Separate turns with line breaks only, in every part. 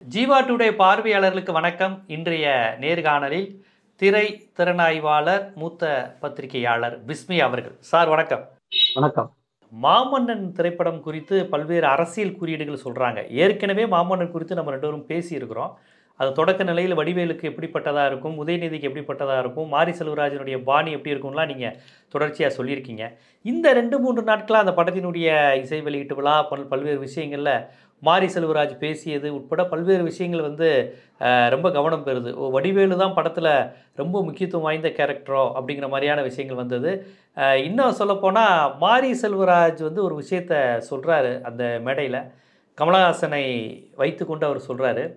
Jeeva today பார்வையாளர்களுக்கு வணக்கம் இன்றைய நேர்காணலில் திரை திறனாய்வாளர் மூத்த பத்திரிகையாளர் பிஸ்மி அவர்கள் சார் வணக்கம்
வணக்கம்
மாமன்னன் திரைப்படம் குறித்து பல்வேறு அரசியல் குறியீடுகள் சொல்கிறாங்க ஏற்கனவே மாமன்னன் குறித்து நம்ம ரெண்டு பேரும் பேசியிருக்கிறோம் அது தொடக்க நிலையில் வடிவேலுக்கு எப்படிப்பட்டதாக இருக்கும் உதயநிதிக்கு எப்படிப்பட்டதாக இருக்கும் மாரி செல்வராஜனுடைய பாணி எப்படி இருக்கும்லாம் நீங்கள் தொடர்ச்சியாக சொல்லியிருக்கீங்க இந்த ரெண்டு மூன்று நாட்களாக அந்த படத்தினுடைய இசை வெளியீட்டு விழா பல் பல்வேறு விஷயங்களில் மாரி செல்வராஜ் பேசியது உட்பட பல்வேறு விஷயங்கள் வந்து அஹ், ரொம்ப கவனம் பெறுது ஓ வடிவேலு தான் படத்தில் ரொம்ப முக்கியத்துவம் வாய்ந்த கேரக்டரோ அப்படிங்கிற மாதிரியான விஷயங்கள் வந்தது அஹ், இன்னும் சொல்லப்போனால் மாரி செல்வராஜ் வந்து ஒரு விஷயத்த சொல்கிறாரு அந்த மேடையில் கமலஹாசனை வைத்துக்கொண்டு அவர் சொல்கிறாரு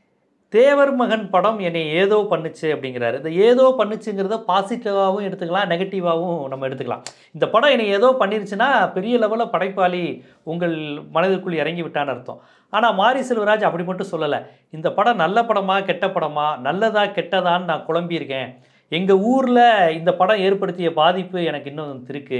தேவர் மகன் படம் என்னை ஏதோ பண்ணுச்சு அப்படிங்கிறாரு இந்த ஏதோ பண்ணுச்சுங்கிறத பாசிட்டிவாகவும் எடுத்துக்கலாம் நெகட்டிவாகவும் நம்ம எடுத்துக்கலாம் இந்த படம் என்னை ஏதோ பண்ணிருச்சுன்னா பெரிய லெவலில் படைப்பாளி உங்கள் மனதிற்குள் இறங்கி விட்டான்னு அர்த்தம் ஆனால் மாரி செல்வராஜ் அப்படி மட்டும் சொல்லலை இந்த படம் நல்ல படமா கெட்ட படமா நல்லதா கெட்டதான்னு நான் குழம்பியிருக்கேன் எங்கள் ஊரில் இந்த படம் ஏற்படுத்திய பாதிப்பு எனக்கு இன்னும் இருக்கு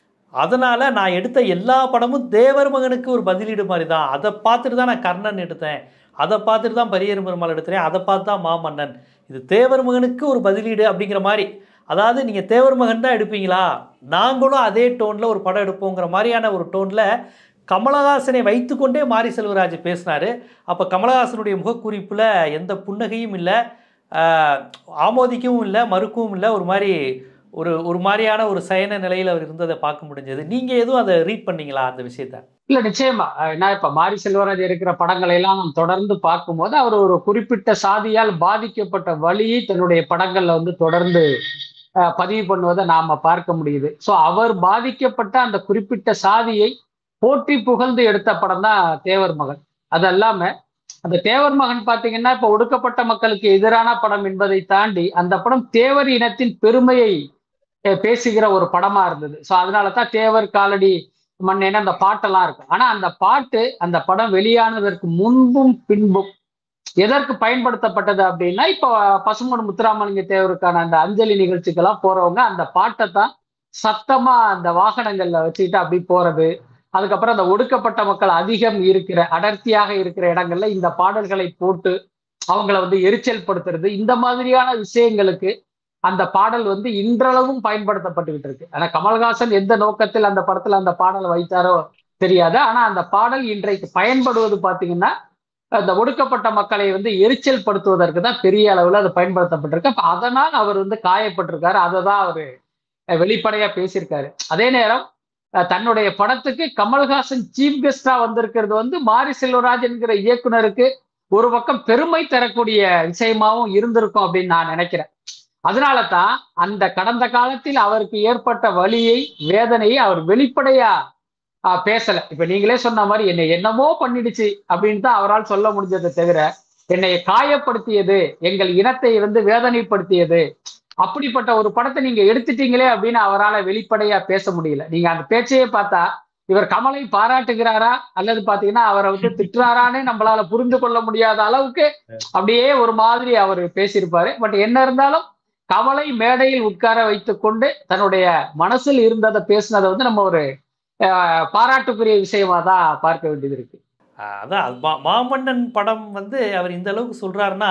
அதனால் நான் எடுத்த எல்லா படமும் தேவர் மகனுக்கு ஒரு பதிலீடு மாதிரி தான் அதை பார்த்துட்டு தான் நான் கர்ணன் எடுத்தேன் அதை பார்த்துட்டு தான் பரியரும் பெருமாள் எடுத்தேன் அதை பார்த்து தான் மாமன்னன் இது தேவர் மகனுக்கு ஒரு பதிலீடு அப்படிங்கிற மாதிரி அதாவது நீங்கள் தேவர் மகன் தான் எடுப்பீங்களா நாங்களும் அதே டோனில் ஒரு படம் எடுப்போங்கிற மாதிரியான ஒரு டோனில் கமலஹாசனை வைத்துக்கொண்டே மாரி செல்வராஜ் பேசினார் அப்போ கமலஹாசனுடைய முகக்குறிப்பில் எந்த புன்னகையும் இல்லை ஆஹ், ஆமோதிக்கவும் இல்லை மறுக்கவும் இல்லை ஒரு மாதிரி ஒரு ஒரு மாதிரியான ஒரு சயன நிலையில் அவர் இருந்ததை பார்க்க முடிஞ்சது நீங்கள் எதுவும் அதை ரீட் பண்ணீங்களா அந்த விஷயத்த
இல்ல நிச்சயமா அஹ் என்ன இப்ப மாரி செல்வராஜ் இருக்கிற படங்களை எல்லாம் நாம் தொடர்ந்து பார்க்கும்போது அவர் ஒரு குறிப்பிட்ட சாதியால் பாதிக்கப்பட்ட வழியை தன்னுடைய படங்கள்ல வந்து தொடர்ந்து அஹ், பதிவு பண்ணுவதை நாம பார்க்க முடியுது சோ அவர் பாதிக்கப்பட்ட அந்த குறிப்பிட்ட சாதியை போற்றி புகழ்ந்து எடுத்த படம் தான் தேவர் மகன் அது அல்லாம அந்த தேவர் மகன் பாத்தீங்கன்னா இப்ப ஒடுக்கப்பட்ட மக்களுக்கு எதிரான படம் என்பதை தாண்டி அந்த படம் தேவர் இனத்தின் பெருமையை அஹ், பேசுகிற ஒரு படமா இருந்தது சோ அதனால தான் தேவர் காலடி மண்ணேன்னு அந்த பாட்டெல்லாம் இருக்கு ஆனா அந்த பாட்டு அந்த படம் வெளியானதற்கு முன்பும் பின்பும் எதற்கு பயன்படுத்தப்பட்டது அப்படின்னா இப்போ பசுமன் முத்துராமலிங்க தேவருக்கான அந்த அஞ்சலி நிகழ்ச்சிக்கெல்லாம் போறவங்க அந்த பாட்டை தான் சத்தமா அந்த வாகனங்கள்ல வச்சுக்கிட்டு அப்படி போறது அதுக்கப்புறம் அந்த ஒடுக்கப்பட்ட மக்கள் அதிகம் இருக்கிற அடர்த்தியாக இருக்கிற இடங்கள்ல இந்த பாடல்களை போட்டு அவங்கள வந்து எரிச்சல் படுத்துறது இந்த மாதிரியான விஷயங்களுக்கு அந்த பாடல் வந்து இன்றளவும் பயன்படுத்தப்பட்டுக்கிட்டு இருக்கு ஆனா கமல்ஹாசன் எந்த நோக்கத்தில் அந்த படத்துல அந்த பாடலை வைத்தாரோ தெரியாது ஆனா அந்த பாடல் இன்றைக்கு பயன்படுவது பாத்தீங்கன்னா அந்த ஒடுக்கப்பட்ட மக்களை வந்து எரிச்சல் படுத்துவதற்கு தான் பெரிய அளவுல அது பயன்படுத்தப்பட்டிருக்கு அப்ப அதனால் அவர் வந்து காயப்பட்டிருக்காரு அதை தான் அவரு அஹ், வெளிப்படையா பேசியிருக்காரு அதே நேரம் அஹ், தன்னுடைய படத்துக்கு கமல்ஹாசன் சீஃப் கெஸ்டா வந்திருக்கிறது வந்து மாரி செல்வராஜ் என்கிற இயக்குனருக்கு ஒரு பக்கம் பெருமை தரக்கூடிய விஷயமாவும் இருந்திருக்கும் அப்படின்னு நான் நினைக்கிறேன் அதனால தான் அந்த கடந்த காலத்தில் அவருக்கு ஏற்பட்ட வலியை வேதனையை அவர் வெளிப்படையா ஆஹ், பேசல இப்ப நீங்களே சொன்ன மாதிரி என்னை என்னமோ பண்ணிடுச்சு அப்படின்னு தான் அவரால் சொல்ல முடிஞ்சதை தவிர என்னை காயப்படுத்தியது எங்கள் இனத்தை வந்து வேதனைப்படுத்தியது அப்படிப்பட்ட ஒரு படத்தை நீங்க எடுத்துட்டீங்களே அப்படின்னு அவரால் வெளிப்படையா பேச முடியல நீங்க அந்த பேச்சையே பார்த்தா இவர் கமலை பாராட்டுகிறாரா அல்லது பாத்தீங்கன்னா அவரை வந்து திட்டுறாரான்னு நம்மளால புரிந்து கொள்ள முடியாத அளவுக்கு அப்படியே ஒரு மாதிரி அவர் பேசியிருப்பாரு பட் என்ன இருந்தாலும் கமலை மேடையில் உட்கார வைத்துக் கொண்டு தன்னுடைய மனசில் இருந்ததை பேசினதை வந்து நம்ம ஒரு அஹ், பாராட்டுக்குரிய விஷயமா தான் பார்க்க வேண்டியது இருக்கு
ஆஹ் அதான் அது மா- மாமன்னன் படம் வந்து அவர் இந்த அளவுக்கு சொல்கிறாருன்னா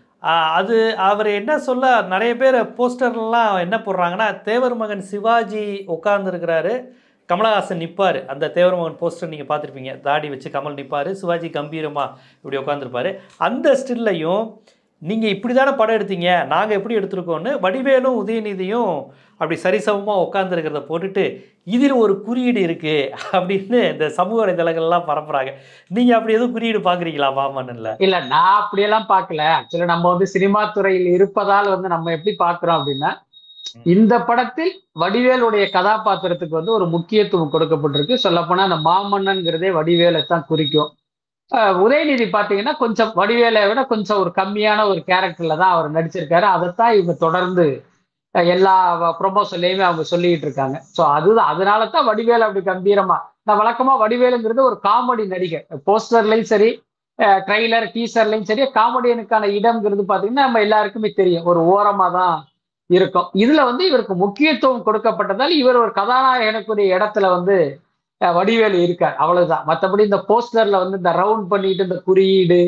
அது அவர் என்ன சொல்ல நிறைய பேர் போஸ்டர்லாம் என்ன போடுறாங்கன்னா தேவர் மகன் சிவாஜி உட்கார்ந்துருக்கிறாரு கமலஹாசன் நிற்பார் அந்த தேவர் மகன் போஸ்டர் நீங்கள் பார்த்துருப்பீங்க தாடி வச்சு கமல் நிற்பார் சிவாஜி கம்பீரமாக இப்படி உட்காந்துருப்பாரு அந்த ஸ்டில்லையும் நீங்கள் இப்படி தானே படம் எடுத்தீங்க நாங்கள் எப்படி எடுத்திருக்கோன்னு வடிவேலும் உதயநிதியும் அப்படி சரிசமமாக உட்காந்துருக்கிறத போட்டுட்டு இதில் ஒரு குறியீடு இருக்குது அப்படின்னு இந்த சமூக வலைதளங்கள்லாம் பரப்புகிறாங்க நீங்கள் அப்படி எதுவும் குறியீடு பார்க்குறீங்களா மாமன்னனில்
இல்ல நான் அப்படியெல்லாம் பார்க்கல ஆக்சுவலா நம்ம வந்து சினிமா துறையில் இருப்பதால் வந்து நம்ம எப்படி பார்க்கிறோம் அப்படின்னா
ம்.
இந்த படத்தில் வடிவேலுடைய கதாபாத்திரத்துக்கு வந்து ஒரு முக்கியத்துவம் கொடுக்கப்பட்டிருக்கு சொல்லப்போனா அந்த மாமன்னன்கிறதே வடிவேலை தான் குறிக்கும் அஹ் உதயநிதி பாத்தீங்கன்னா கொஞ்சம் வடிவேலை விட கொஞ்சம் ஒரு கம்மியான ஒரு கேரக்டர்ல தான் அவர் நடிச்சிருக்காரு அதைத்தான் இவங்க தொடர்ந்து அஹ் எல்லா ப்ரொமோஷன்லயுமே அவங்க சொல்லிட்டு இருக்காங்க ஸோ அதுதான் அதனால தான் வடிவேல் அப்படி கம்பீரமா நான் வழக்கமா வடிவேலுங்கிறது ஒரு காமெடி நடிகர் போஸ்டர்லயும் சரி ட்ரைலர் டீசர்லையும் சரி காமெடியனுக்கான இடம்ங்கிறது பாத்தீங்கன்னா நம்ம எல்லாருக்குமே தெரியும் ஒரு ஓரமா தான் இருக்கும் இதுல வந்து இவருக்கு முக்கியத்துவம் கொடுக்கப்பட்டதால் இவர் ஒரு கதாநாயகனுக்குரிய இடத்துல வந்து அஹ், வடிவேலு இருக்கார் அவ்வளவுதான் மற்றபடி இந்த போஸ்டர்ல வந்து இந்த ரவுண்ட் பண்ணிட்டு இந்த குறியீடு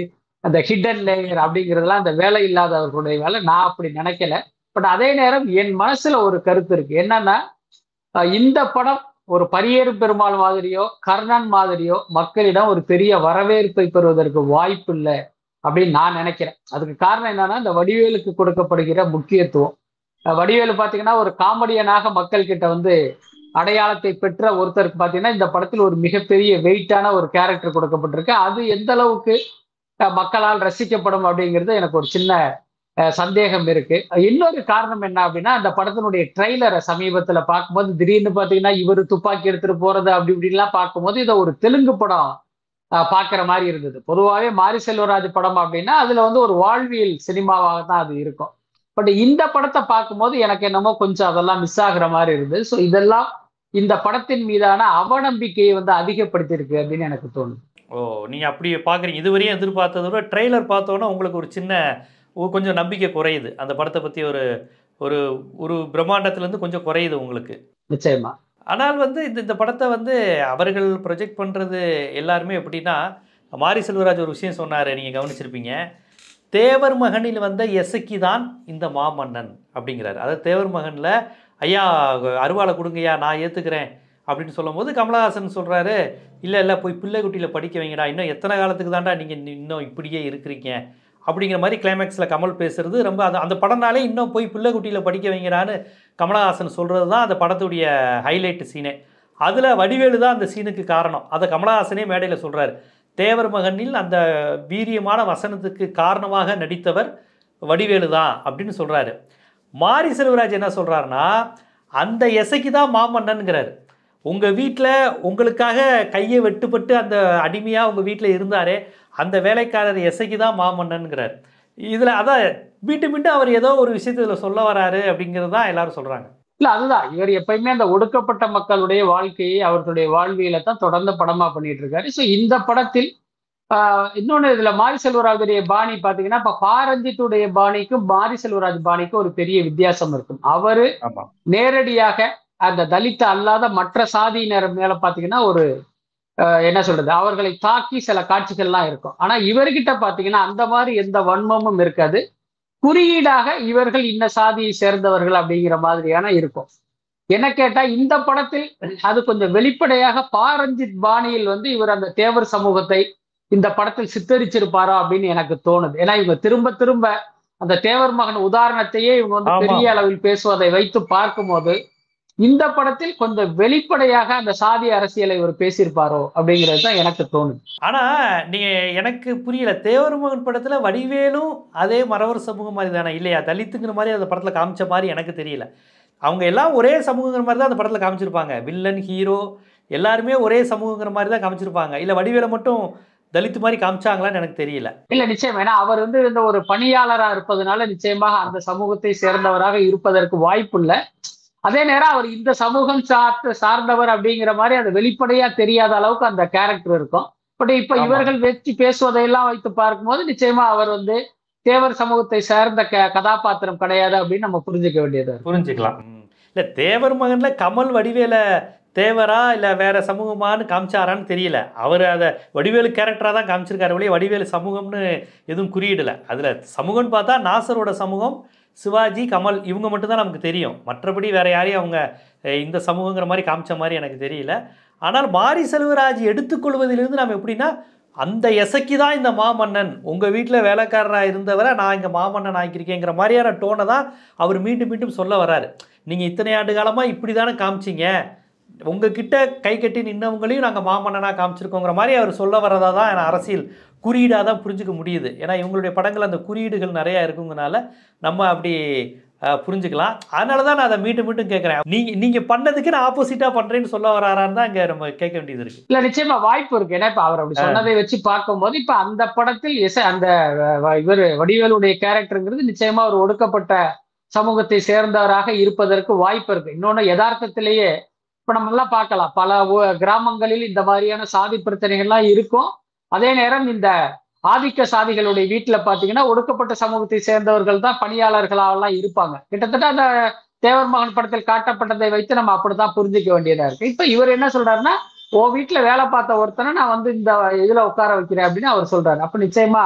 அந்த ஹிடன் லேயர் அப்படிங்கிறதுலாம் அந்த வேலை இல்லாதவர்களுடைய வேலை நான் அப்படி நினைக்கல பட் அதே நேரம் என் மனசுல ஒரு கருத்து இருக்கு என்னன்னா அஹ் இந்த படம் ஒரு பரியேறு பெருமாள் மாதிரியோ கர்ணன் மாதிரியோ மக்களிடம் ஒரு பெரிய வரவேற்பை பெறுவதற்கு வாய்ப்பு இல்லை அப்படின்னு நான் நினைக்கிறேன் அதுக்கு காரணம் என்னன்னா இந்த வடிவேலுக்கு கொடுக்கப்படுகிற முக்கியத்துவம் அஹ் வடிவேலு பாத்தீங்கன்னா ஒரு காமெடியனாக மக்கள் கிட்ட வந்து அடையாளத்தை பெற்ற ஒருத்தருக்கு பாத்தீங்கன்னா இந்த படத்தில் ஒரு மிகப்பெரிய வெயிட்டான ஒரு கேரக்டர் கொடுக்கப்பட்டிருக்கு அது எந்த அளவுக்கு அஹ் மக்களால் ரசிக்கப்படும் அப்படிங்கிறது எனக்கு ஒரு சின்ன அஹ் சந்தேகம் இருக்கு இன்னொரு காரணம் என்ன அப்படின்னா அந்த படத்தினுடைய ட்ரெய்லரை சமீபத்துல பார்க்கும்போது திடீர்னு பாத்தீங்கன்னா இவர் துப்பாக்கி எடுத்துட்டு போறது அப்படி இப்படின்லாம் பார்க்கும்போது இதை ஒரு தெலுங்கு படம் அஹ் பார்க்கிற மாதிரி இருந்தது பொதுவாகவே மாரி செல்வராஜ் படம் அப்படின்னா அதுல வந்து ஒரு வாழ்வியல் சினிமாவாக தான் அது இருக்கும் பட் இந்த படத்தை பார்க்கும்போது எனக்கு என்னமோ கொஞ்சம் அதெல்லாம் மிஸ் ஆகுற மாதிரி இருந்தது ஸோ இதெல்லாம் இந்த படத்தின் மீதான அவநம்பிக்கையை வந்து அதிகப்படுத்தியிருக்கு அப்படின்னு எனக்கு தோணுது
ஓ நீங்கள் அப்படி பார்க்குறீங்க இதுவரையும் எதிர்பார்த்ததை விட ட்ரெய்லர் பார்த்தோன்னா உங்களுக்கு ஒரு சின்ன ஒரு கொஞ்சம் நம்பிக்கை குறையுது அந்த படத்தை பற்றி ஒரு ஒரு ஒரு பிரம்மாண்டத்துலேருந்து கொஞ்சம் குறையுது உங்களுக்கு
நிச்சயமா
ஆனால் வந்து இந்த இந்த படத்தை வந்து அவர்கள் ப்ரொஜெக்ட் பண்ணுறது எல்லாருமே எப்படின்னா மாரி செல்வராஜ் ஒரு விஷயம் சொன்னார் நீங்கள் கவனிச்சிருப்பீங்க தேவர் மகனில் வந்த எசக்கி தான் இந்த மாமன்னன் அப்படிங்கிறாரு அதாவது தேவர் மகனில் ஐயா அருவாளை கொடுங்கய்யா நான் ஏற்றுக்கிறேன் அப்படின்னு சொல்லும்போது கமலஹாசன் சொல்கிறாரு இல்லை இல்லை போய் பிள்ளைக்குட்டியில் படிக்க வைங்கடா இன்னும் எத்தனை காலத்துக்கு தான்டா நீங்கள் இன்னும் இப்படியே இருக்கிறீங்க அப்படிங்கிற மாதிரி கிளைமேக்ஸில் கமல் பேசுறது ரொம்ப அந்த அந்த படம்னாலே இன்னும் போய் பிள்ளைக்குட்டியில் படிக்க வைங்கடான்னு கமலஹாசன் சொல்கிறது தான் அந்த படத்துடைய ஹைலைட் சீனே அதில் வடிவேலு தான் அந்த சீனுக்கு காரணம் அதை கமலஹாசனே மேடையில் சொல்கிறாரு தேவர் மகனில் அந்த வீரியமான வசனத்துக்கு காரணமாக நடித்தவர் வடிவேலு தான் அப்படின்னு சொல்கிறாரு மாரி செல்வராஜ் என்ன சொல்கிறாருன்னா அந்த எசைக்கு தான் மாமன்னன்கிறார் உங்கள் வீட்டில் உங்களுக்காக கையை வெட்டுப்பட்டு அந்த அடிமையாக உங்கள் வீட்டில் இருந்தாரே அந்த வேலைக்காரர் எசைக்கு தான் மாமன்னன்கிறார் இதில் அதான் மீண்டும் மீண்டும் அவர் ஏதோ ஒரு விஷயத்தில் சொல்ல வராரு அப்படிங்கிறது தான் எல்லாரும் சொல்கிறாங்க
இல்ல அதுதான் இவர் எப்பயுமே அந்த ஒடுக்கப்பட்ட மக்களுடைய வாழ்க்கையை அவர்களுடைய வாழ்வியலை தான் தொடர்ந்து படமா பண்ணிட்டு இருக்காரு ஸோ இந்த படத்தில் ஆஹ் இன்னொன்னு இதுல மாரி செல்வராஜுடைய பாணி பாத்தீங்கன்னா இப்ப பாரஞ்சித்துடைய பாணிக்கும் மாரி செல்வராஜ் பாணிக்கும் ஒரு பெரிய வித்தியாசம் இருக்கும் அவரு
ஆமாம்
நேரடியாக அந்த தலித்த அல்லாத மற்ற சாதியினர் மேல பாத்தீங்கன்னா ஒரு ஆஹ் என்ன சொல்றது அவர்களை தாக்கி சில காட்சிகள்லாம் இருக்கும் ஆனா இவர்கிட்ட பாத்தீங்கன்னா அந்த மாதிரி எந்த வன்மமும் இருக்காது குறியீடாக இவர்கள் இன்ன சாதியை சேர்ந்தவர்கள் அப்படிங்கிற மாதிரியான இருக்கும் என்ன கேட்டா இந்த படத்தில் அது கொஞ்சம் வெளிப்படையாக பாரஞ்சித் பாணியில் வந்து இவர் அந்த தேவர் சமூகத்தை இந்த படத்தில் சித்தரிச்சிருப்பாரா அப்படின்னு எனக்கு தோணுது ஏன்னா இவங்க திரும்ப திரும்ப அந்த தேவர் மகன் உதாரணத்தையே இவங்க வந்து
ஆமா.
பெரிய அளவில் பேசுவதை வைத்து பார்க்கும்போது இந்த படத்தில் கொஞ்சம் வெளிப்படையாக அந்த சாதி அரசியலை இவர் பேசியிருப்பாரோ அப்படிங்கிறது தான் எனக்கு தோணுது
ஆனால் நீங்கள் எனக்கு புரியல தேவர் மகன் படத்தில் வடிவேலும் அதே மறவர் சமூகம் மாதிரி தானே இல்லையா தலித்துங்கிற மாதிரி அந்த படத்தில் காமிச்ச மாதிரி எனக்கு தெரியல அவங்க எல்லாம் ஒரே சமூகங்கிற மாதிரி தான் அந்த படத்தில் காமிச்சிருப்பாங்க வில்லன் ஹீரோ எல்லாருமே ஒரே சமூகங்கிற மாதிரி தான் காமிச்சிருப்பாங்க இல்லை வடிவேலை மட்டும் தலித்து மாதிரி காமிச்சாங்களான்னு எனக்கு தெரியல
இல்ல நிச்சயம் ஏன்னா அவர் வந்து இந்த ஒரு பணியாளரா இருப்பதனால நிச்சயமாக அந்த சமூகத்தை சேர்ந்தவராக இருப்பதற்கு வாய்ப்பு இல்லை அதே நேரம் அவர் இந்த சமூகம் சார்ந்த சார்ந்தவர் அப்படிங்கிற மாதிரி அது வெளிப்படையா தெரியாத அளவுக்கு அந்த கேரக்டர் இருக்கும் பட் இப்ப
ஆமா.
இவர்கள் வெற்றி பேசுவதையெல்லாம் வைத்து பார்க்கும்போது நிச்சயமா அவர் வந்து தேவர் சமூகத்தை சேர்ந்த க கதாபாத்திரம் கிடையாது அப்படின்னு நம்ம புரிஞ்சுக்க வேண்டியது இருக்கு.
புரிஞ்சுக்கலாம் இல்லை தேவர் மகனில் கமல் வடிவேல தேவரா இல்லை வேற சமூகமான்னு காமிச்சாரான்னு தெரியல அவர் அதை வடிவேலு கேரக்டராக தான் காமிச்சிருக்காரு ஒழிய வடிவேலு சமூகம்னு எதுவும் குறியிடலை அதில் சமூகம்னு பார்த்தா நாசரோட சமூகம் சிவாஜி கமல் இவங்க மட்டும்தான் நமக்கு தெரியும் மற்றபடி வேற யாரையும் அவங்க அஹ், இந்த சமூகங்கிற மாதிரி காமிச்ச மாதிரி எனக்கு தெரியல ஆனால் மாரி செல்வராஜ் எடுத்துக்கொள்வதிலிருந்து நம்ம எப்படின்னா அந்த எசக்கி தான் இந்த மாமன்னன் உங்கள் வீட்டில் வேலைக்காரராக இருந்தவரை நான் இங்கே மாமன்னன் ஆக்கியிருக்கேங்கிற மாதிரியான டோனை தான் அவர் மீண்டும் மீண்டும் சொல்ல வராரு நீங்கள் இத்தனை ஆண்டு காலமாக இப்படி தானே காமிச்சிங்க உங்ககிட்ட கை கட்டி நின்னவங்களையும் நாங்கள் மாமன்னனாக காமிச்சிருக்கோங்கிற மாதிரி அவர் சொல்ல வரதா தான் எனக்கு அரசியல் குறியீடாக தான் புரிஞ்சுக்க முடியுது ஏன்னா இவங்களுடைய படங்கள் அந்த குறியீடுகள் நிறையா இருக்குங்கனால நம்ம அப்படி அஹ், புரிஞ்சுக்கலாம் அதனால தான் நான் அதை மீண்டும் மீண்டும் கேட்குறேன் நீங்கள் நீங்கள் பண்ணதுக்கு நான் ஆப்போசிட்டாக பண்ணுறேன்னு சொல்ல வராரான்னு தான் இங்கே நம்ம கேட்க வேண்டியது இருக்குது
இல்ல நிச்சயமா வாய்ப்பு இருக்கு ஏன்னா இப்ப அவர் அப்படி சொன்னதை வச்சு பார்க்கும்போது இப்ப அந்த படத்தில் எஸ் அந்த அஹ், இவர் வடிவேலுடைய கேரக்டருங்கிறது நிச்சயமா ஒரு ஒடுக்கப்பட்ட சமூகத்தை சேர்ந்தவராக இருப்பதற்கு வாய்ப்பு இருக்கு இன்னொன்னு யதார்த்தத்திலேயே இப்ப நம்ம எல்லாம் பார்க்கலாம் பல ஊ- கிராமங்களில் இந்த மாதிரியான சாதி பிரச்சனைகள்லாம் இருக்கும் அதே நேரம் இந்த ஆதிக்க சாதிகளுடைய வீட்டுல பாத்தீங்கன்னா ஒடுக்கப்பட்ட சமூகத்தை சேர்ந்தவர்கள் தான் பணியாளர்களாவெல்லாம் இருப்பாங்க கிட்டத்தட்ட அந்த தேவர் மகன் படத்தில் காட்டப்பட்டதை வைத்து நம்ம அப்படித்தான் புரிஞ்சுக்க வேண்டியதா இருக்கு இப்ப இவர் என்ன சொல்றாருன்னா உன் வீட்டுல வேலை பார்த்த ஒருத்தனை நான் வந்து இந்த இதுல உட்கார வைக்கிறேன் அப்படின்னு அவர் சொல்றாரு அப்ப நிச்சயமா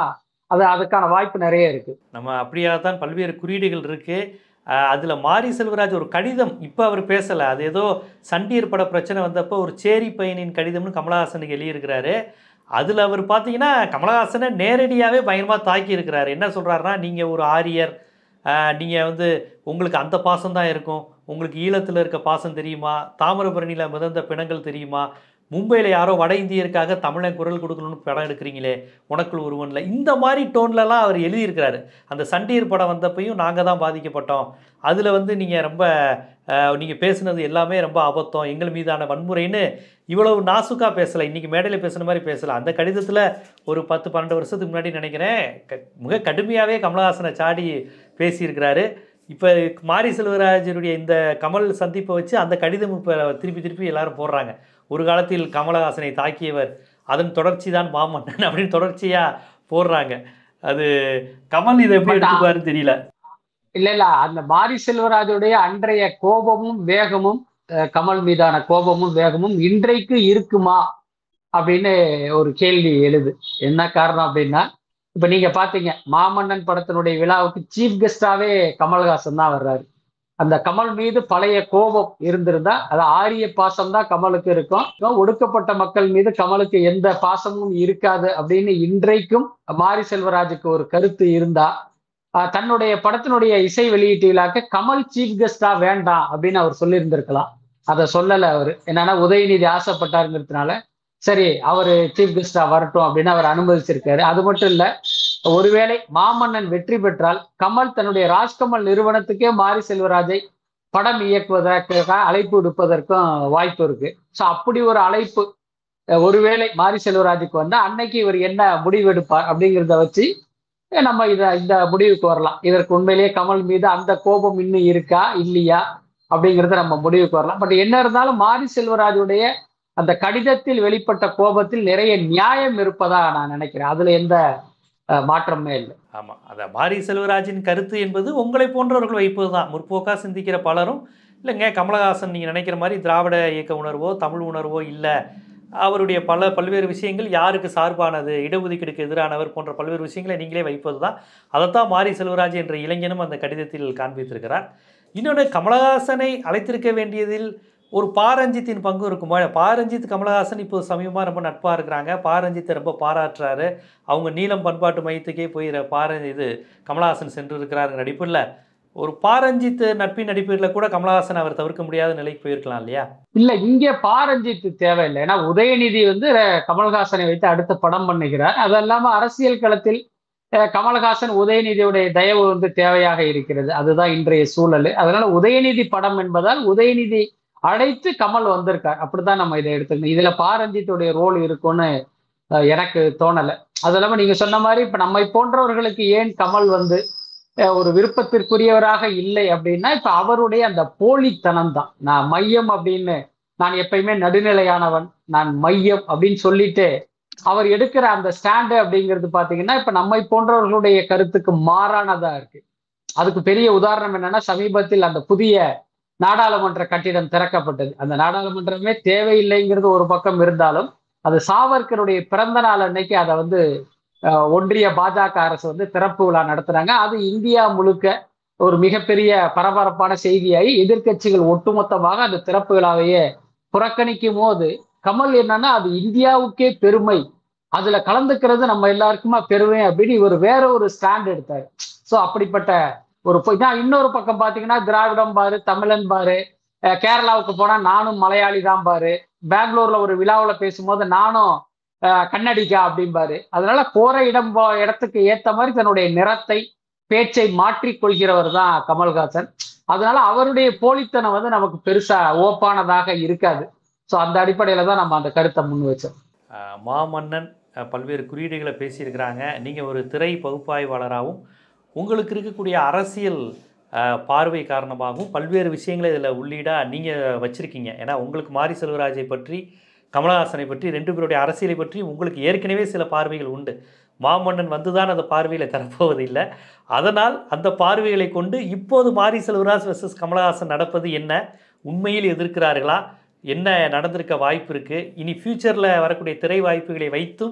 அது அதுக்கான வாய்ப்பு நிறைய இருக்கு
நம்ம அப்படியாக தான் பல்வேறு குறியீடுகள் இருக்குது அதில் மாரி செல்வராஜ் ஒரு கடிதம் இப்போ அவர் பேசலை அது ஏதோ சண்டீர் பட பிரச்சனை வந்தப்போ ஒரு சேரி பையனின் கடிதம்னு கமலஹாசனுக்கு எழுதியிருக்கிறாரு அதில் அவர் பார்த்தீங்கன்னா கமலஹாசனை நேரடியாகவே பயங்கரமாக தாக்கி இருக்கிறாரு என்ன சொல்கிறாருன்னா நீங்கள் ஒரு ஆரியர் நீங்கள் வந்து உங்களுக்கு அந்த பாசம் தான் இருக்கும் உங்களுக்கு ஈழத்தில் இருக்க பாசம் தெரியுமா தாமிரபரணியில் மிதந்த பிணங்கள் தெரியுமா மும்பையில் யாரோ வட இந்தியருக்காக தமிழன் குரல் கொடுக்கணும்னு படம் எடுக்கிறீங்களே உனக்குள் ஒருவனில் இந்த மாதிரி டோன்லலாம் அவர் எழுதியிருக்கிறாரு அந்த சண்டீர் படம் வந்தப்பையும் நாங்கள் தான் பாதிக்கப்பட்டோம் அதில் வந்து நீங்கள் ரொம்ப நீங்கள் பேசுனது எல்லாமே ரொம்ப அபத்தம் எங்கள் மீதான வன்முறைன்னு இவ்வளவு நாசுக்காக பேசலை இன்றைக்கி மேடையில் பேசுன மாதிரி பேசலை அந்த கடிதத்தில் ஒரு பத்து பன்னெண்டு வருஷத்துக்கு முன்னாடி நினைக்கிறேன் க மிக கடுமையாகவே கமலஹாசனை சாடி பேசியிருக்கிறாரு இப்போ மாரி செல்வராஜனுடைய இந்த கமல் சந்திப்பை வச்சு அந்த கடிதம் இப்போ திருப்பி திருப்பி எல்லாரும் போடுறாங்க ஒரு காலத்தில் கமலஹாசனை தாக்கியவர் அதன் தொடர்ச்சி தான் மாமன்னன் அப்படின்னு தொடர்ச்சியாக போடுறாங்க அது கமல் இதை எப்படி
But,
எடுத்துக்குவாருன்னு தெரியல
இல்ல இல்ல அந்த மாரி செல்வராஜுடைய அன்றைய கோபமும் வேகமும் அஹ், கமல் மீதான கோபமும் வேகமும் இன்றைக்கு இருக்குமா அப்படின்னு ஒரு கேள்வி எழுது என்ன காரணம் அப்படின்னா இப்ப நீங்க பாத்தீங்க மாமன்னன் படத்தினுடைய விழாவுக்கு சீஃப் கெஸ்டாவே கமல்ஹாசன் தான் வர்றாரு அந்த கமல் மீது பழைய கோபம் இருந்திருந்தா அது ஆரிய பாசம் தான் கமலுக்கு இருக்கும் ஒடுக்கப்பட்ட மக்கள் மீது கமலுக்கு எந்த பாசமும் இருக்காது அப்படின்னு இன்றைக்கும் மாரி செல்வராஜுக்கு ஒரு கருத்து இருந்தா ஆஹ் தன்னுடைய படத்தினுடைய இசை வெளியீட்டு விழாக்கு கமல் சீஃப் கெஸ்டா வேண்டாம் அப்படின்னு அவர் சொல்லியிருந்திருக்கலாம் அதை சொல்லலை அவர் என்னன்னா உதயநிதி ஆசைப்பட்டாருங்கிறதுனால சரி அவர் சீஃப் கெஸ்டா வரட்டும் அப்படின்னு அவர் அனுமதிச்சிருக்காரு அது மட்டும் இல்ல ஒருவேளை மாமன்னன் வெற்றி பெற்றால் கமல் தன்னுடைய ராஜ்கமல் நிறுவனத்துக்கே மாரி செல்வராஜை படம் இயக்குவதற்காக அழைப்பு விடுப்பதற்கும் வாய்ப்பு இருக்கு ஸோ அப்படி ஒரு அழைப்பு அஹ் ஒருவேளை மாரி செல்வராஜுக்கு வந்தா அன்னைக்கு இவர் என்ன முடிவு எடுப்பார் அப்படிங்கிறத வச்சு நம்ம இத இந்த முடிவுக்கு வரலாம் இதற்கு உண்மையிலேயே கமல் மீது அந்த கோபம் இன்னும் இருக்கா இல்லையா அப்படிங்கிறத நம்ம முடிவுக்கு வரலாம் பட் என்ன இருந்தாலும் மாரி செல்வராஜுடைய அந்த கடிதத்தில் வெளிப்பட்ட கோபத்தில் நிறைய நியாயம் இருப்பதா நான் நினைக்கிறேன் அதுல எந்த அஹ், மாற்றமே இல்லை
ஆமாம் அதை மாரி செல்வராஜின் கருத்து என்பது உங்களை போன்றவர்கள் வைப்பது தான் முற்போக்காக சிந்திக்கிற பலரும் இல்லைங்க கமலஹாசன் நீங்கள் நினைக்கிற மாதிரி திராவிட இயக்க உணர்வோ தமிழ் உணர்வோ இல்லை அவருடைய பல பல்வேறு விஷயங்கள் யாருக்கு சார்பானது இடஒதுக்கீடுக்கு எதிரானவர் போன்ற பல்வேறு விஷயங்களை நீங்களே வைப்பது தான் அதைத்தான் மாரி செல்வராஜ் என்ற இளைஞனும் அந்த கடிதத்தில் காண்பித்திருக்கிறார் இன்னொன்று கமலஹாசனை அழைத்திருக்க வேண்டியதில் ஒரு பாரஞ்சித்தின் பங்கு இருக்குமா பாரஞ்சித் கமலஹாசன் இப்போ சமீபமாக ரொம்ப நட்பாக இருக்கிறாங்க பாரஞ்சித்தை ரொம்ப பாராட்டுறாரு அவங்க நீலம் பண்பாட்டு மையத்துக்கே போய் ர- பார இது கமலஹாசன் சென்று இருக்கிறார் நடிப்பில் ஒரு பாரஞ்சித் நட்பின் நடிப்பில் கூட கமலஹாசன் அவர் தவிர்க்க முடியாத நிலைக்கு போயிருக்கலாம் இல்லையா
இல்ல இங்க பாரஞ்சித் தேவையில்லை ஏன்னா உதயநிதி வந்து அஹ், கமல்ஹாசனை வைத்து அடுத்த படம் பண்ணுகிறார் அது இல்லாம அரசியல் களத்தில் அஹ், கமல்ஹாசன் உதயநிதியுடைய தயவு வந்து தேவையாக இருக்கிறது அதுதான் இன்றைய சூழல் அதனால உதயநிதி படம் என்பதால் உதயநிதி அழைத்து கமல் வந்திருக்கார் அப்படிதான் நம்ம இதை எடுத்துக்கணும் இதுல பாரஞ்சித்துடைய ரோல் இருக்கும்னு அஹ், எனக்கு தோணலை அது இல்லாம நீங்க சொன்ன மாதிரி இப்ப நம்மை போன்றவர்களுக்கு ஏன் கமல் வந்து அஹ், ஒரு விருப்பத்திற்குரியவராக இல்லை அப்படின்னா இப்ப அவருடைய அந்த போலித்தனம் தான் நான் மையம் அப்படின்னு நான் எப்பயுமே நடுநிலையானவன் நான் மையம் அப்படின்னு சொல்லிட்டு அவர் எடுக்கிற அந்த ஸ்டாண்டு அப்படிங்கிறது பாத்தீங்கன்னா இப்ப நம்மை போன்றவர்களுடைய கருத்துக்கு மாறானதா இருக்கு அதுக்கு பெரிய உதாரணம் என்னன்னா சமீபத்தில் அந்த புதிய நாடாளுமன்ற கட்டிடம் திறக்கப்பட்டது அந்த நாடாளுமன்றமே தேவையில்லைங்கிறது ஒரு பக்கம் இருந்தாலும் அது சாவர்கருடைய பிறந்த நாள் அன்னைக்கு அதை வந்து அஹ், ஒன்றிய பாஜக அரசு வந்து திறப்பு விழா நடத்துனாங்க அது இந்தியா முழுக்க ஒரு மிகப்பெரிய பரபரப்பான செய்தியாகி எதிர்க்கட்சிகள் ஒட்டுமொத்தமாக அந்த திறப்பு விழாவையே புறக்கணிக்கும் போது கமல் என்னன்னா அது இந்தியாவுக்கே பெருமை அதுல கலந்துக்கிறது நம்ம எல்லாருக்குமா பெருமை அப்படின்னு இவர் வேற ஒரு ஸ்டாண்ட் எடுத்தார் சோ அப்படிப்பட்ட ஒரு பொய் தான் இன்னொரு பக்கம் பாத்தீங்கன்னா திராவிடம் பாரு தமிழன் பாரு அஹ் கேரளாவுக்கு போனா நானும் மலையாளி தான் பாரு பெங்களூர்ல ஒரு விழாவுல பேசும்போது நானும் அஹ், கன்னடிகா அப்படிம்பாரு அதனால போற இடம் போ- இடத்துக்கு ஏத்த மாதிரி தன்னுடைய நிறத்தை பேச்சை மாற்றிக் கொள்கிறவர் தான் கமல்ஹாசன் அதனால அவருடைய போலித்தனம் வந்து நமக்கு பெருசா ஓப்பானதாக இருக்காது ஸோ அந்த அடிப்படையில தான் நம்ம அந்த கருத்தை முன் வச்சோம்
அஹ் மாமன்னன் அஹ் பல்வேறு குறியீடுகளை பேசியிருக்கிறாங்க நீங்கள் ஒரு திரை பகுப்பாய்வாளராகவும் உங்களுக்கு இருக்கக்கூடிய அரசியல் அஹ், பார்வை காரணமாகவும் பல்வேறு விஷயங்களை இதில் உள்ளீடாக நீங்கள் வச்சுருக்கீங்க ஏன்னா உங்களுக்கு மாரி செல்வராஜை பற்றி கமலஹாசனை பற்றி ரெண்டு பேருடைய அரசியலை பற்றி உங்களுக்கு ஏற்கனவே சில பார்வைகள் உண்டு மாமன்னன் வந்துதான் அந்த பார்வையில் தரப்போவதில்லை அதனால் அந்த பார்வைகளை கொண்டு இப்போது மாரி செல்வராஜ் வெர்சஸ் கமலஹாசன் நடப்பது என்ன உண்மையில் எதிர்க்கிறார்களா என்ன நடந்திருக்க வாய்ப்பு இருக்குது இனி ஃப்யூச்சரில் வரக்கூடிய திரை வாய்ப்புகளை வைத்தும்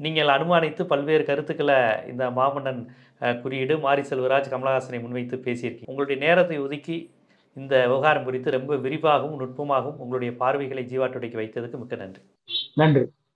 நீங்கள் அனுமானித்து பல்வேறு கருத்துக்களை இந்த மாமன்னன் அஹ், குறியீடு மாரி செல்வராஜ் கமலஹாசனை முன்வைத்து பேசியிருக்கீங்க உங்களுடைய நேரத்தை ஒதுக்கி இந்த விவகாரம் குறித்து ரொம்ப விரிவாகவும் நுட்பமாகவும் உங்களுடைய பார்வைகளை ஜீவா டுடேக்கு வைத்ததுக்கு மிக்க நன்றி
நன்றி